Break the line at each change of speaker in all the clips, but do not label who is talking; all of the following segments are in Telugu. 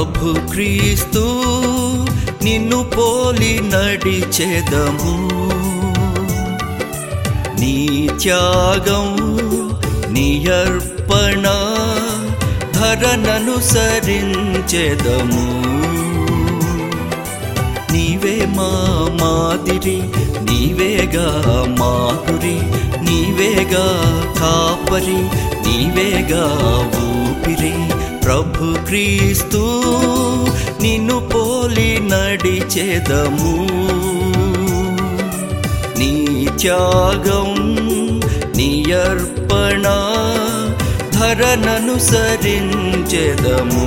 ప్రభు క్రీస్తు నిన్ను పోలి నడిచెదము నీ త్యాగం నీ అర్పణ ధరననుసరించెదము నీవే మా మాదిరి నీవేగా మాధురి నీవేగా కాపరి నీవేగా ఊపిరి ప్రభు క్రీస్తు నిన్ను పోలి నడిచెదము నీ త్యాగం నీ అర్పణ ధరననుసరించెదము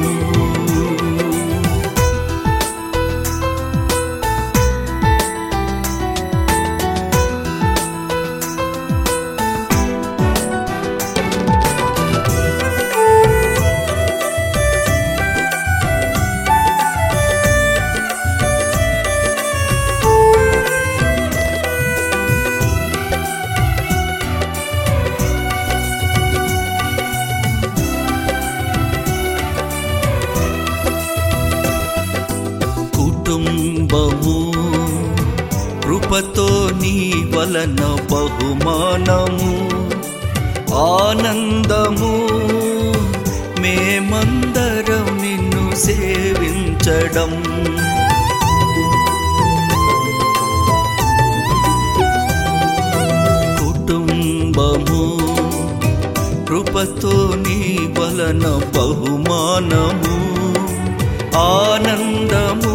కుటుంబము కృపతో నీ వలన బహుమానము ఆనందము మేమందరం నిన్ను సేవించడం కుటుంబము కృపతో నీ వలన బహుమానము ఆనందము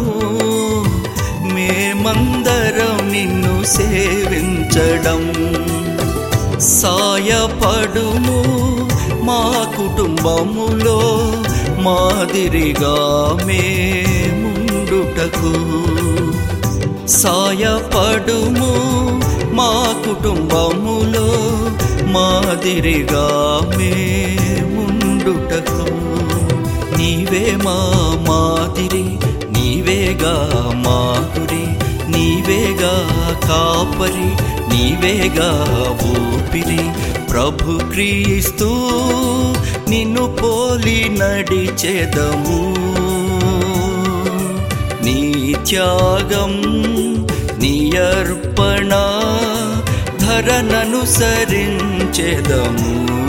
మేమందరం నిన్ను సేవించడం సాయపడుము మా కుటుంబములో మాదిరిగా మేముండుటకు సాయపడుము మా కుటుంబములో మాదిరిగా మేముండుటకు నీవే మా మాదిరి నీవేగా మాధురి నీవేగా కాపరి నీవేగా ఊపిరి ప్రభు క్రీస్తు నిన్ను పోలి నడిచెదము నీ త్యాగం నీ అర్పణ ధరననుసరించెదము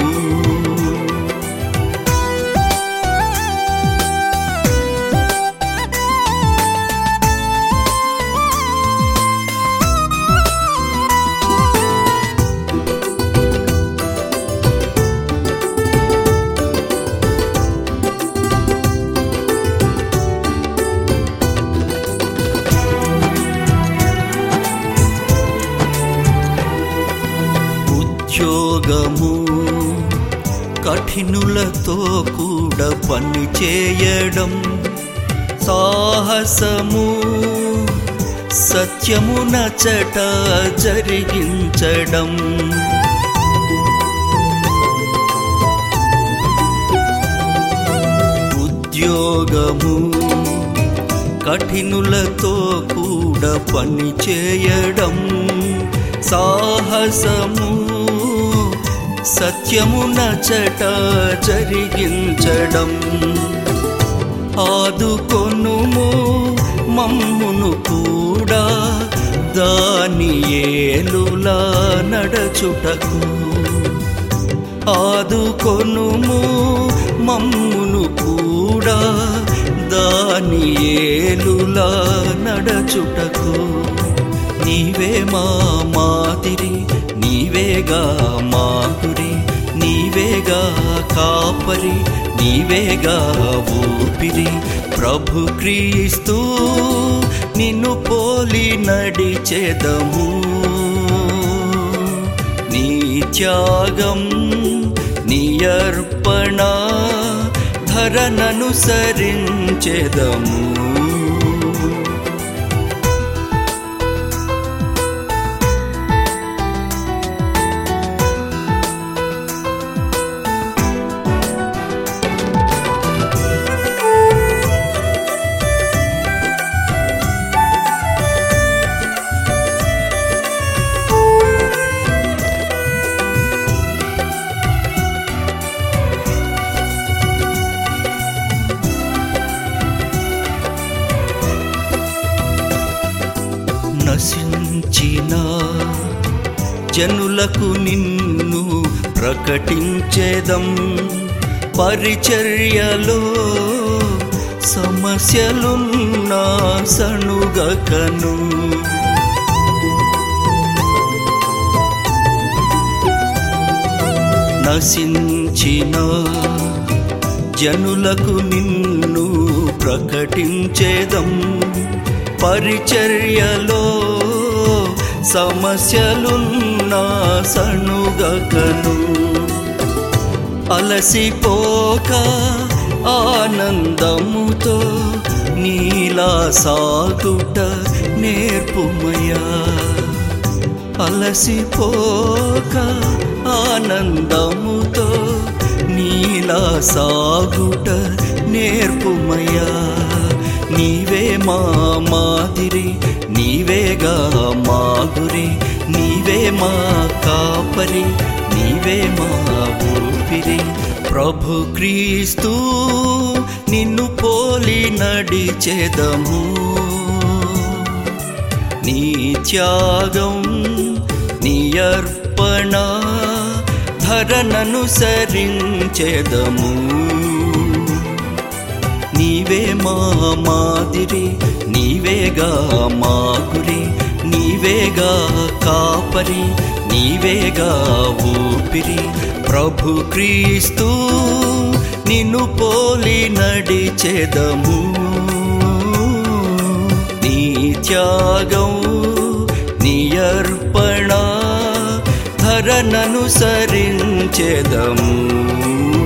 ఉద్యోగము కఠినులతో కూడా పని చేయడం సాహసము సత్యము నచట జరిగించడం ఉద్యోగము కఠినులతో కూడా పని చేయడం సాహసము సత్యము నచట జరిగించడం ఆదుకొనుము మమ్మును కూడా దాని ఏలులా నడచుటకు ఆదుకొనుము మమ్మును కూడా దాని ఏలులా నడచుటకు నీవే మా మాదిరి నీవేగా మాధురి నీవేగా కాపరి నీవేగా ఊపిరి ప్రభు క్రీస్తు నిన్ను పోలి నడిచెదము నీ త్యాగం నీ అర్పణ ధరననుసరించెదము నశించిన జనులకు నిన్ను ప్రకటించేదం పరిచర్యలో సమస్యలున్నా సణుగకను నశించిన జనులకు నిన్ను ప్రకటించేదం పరిచర్యలో సమస్యలున్నా సణుగకను అలసిపోక ఆనందముతో నీలా సాగుట నేర్పుమయా అలసిపోక ఆనందముతో నీలా సాగుట నేర్పుమయా నీవే మా మాదిరి నీవేగా మా గురి నీవే మా కాపరి నీవే మా ఊపిరి ప్రభు క్రీస్తు నిన్ను పోలి నడిచెదము నీ త్యాగం నీ అర్పణ ధరనను సరించెదము నీవే మా మాదిరి నీవేగా మా గురి నీవేగా కాపరి నీవేగా ఊపిరి ప్రభు క్రీస్తు నిన్ను పోలి నడిచెదము నీ త్యాగం నీ అర్పణ ధరనను సరించెదము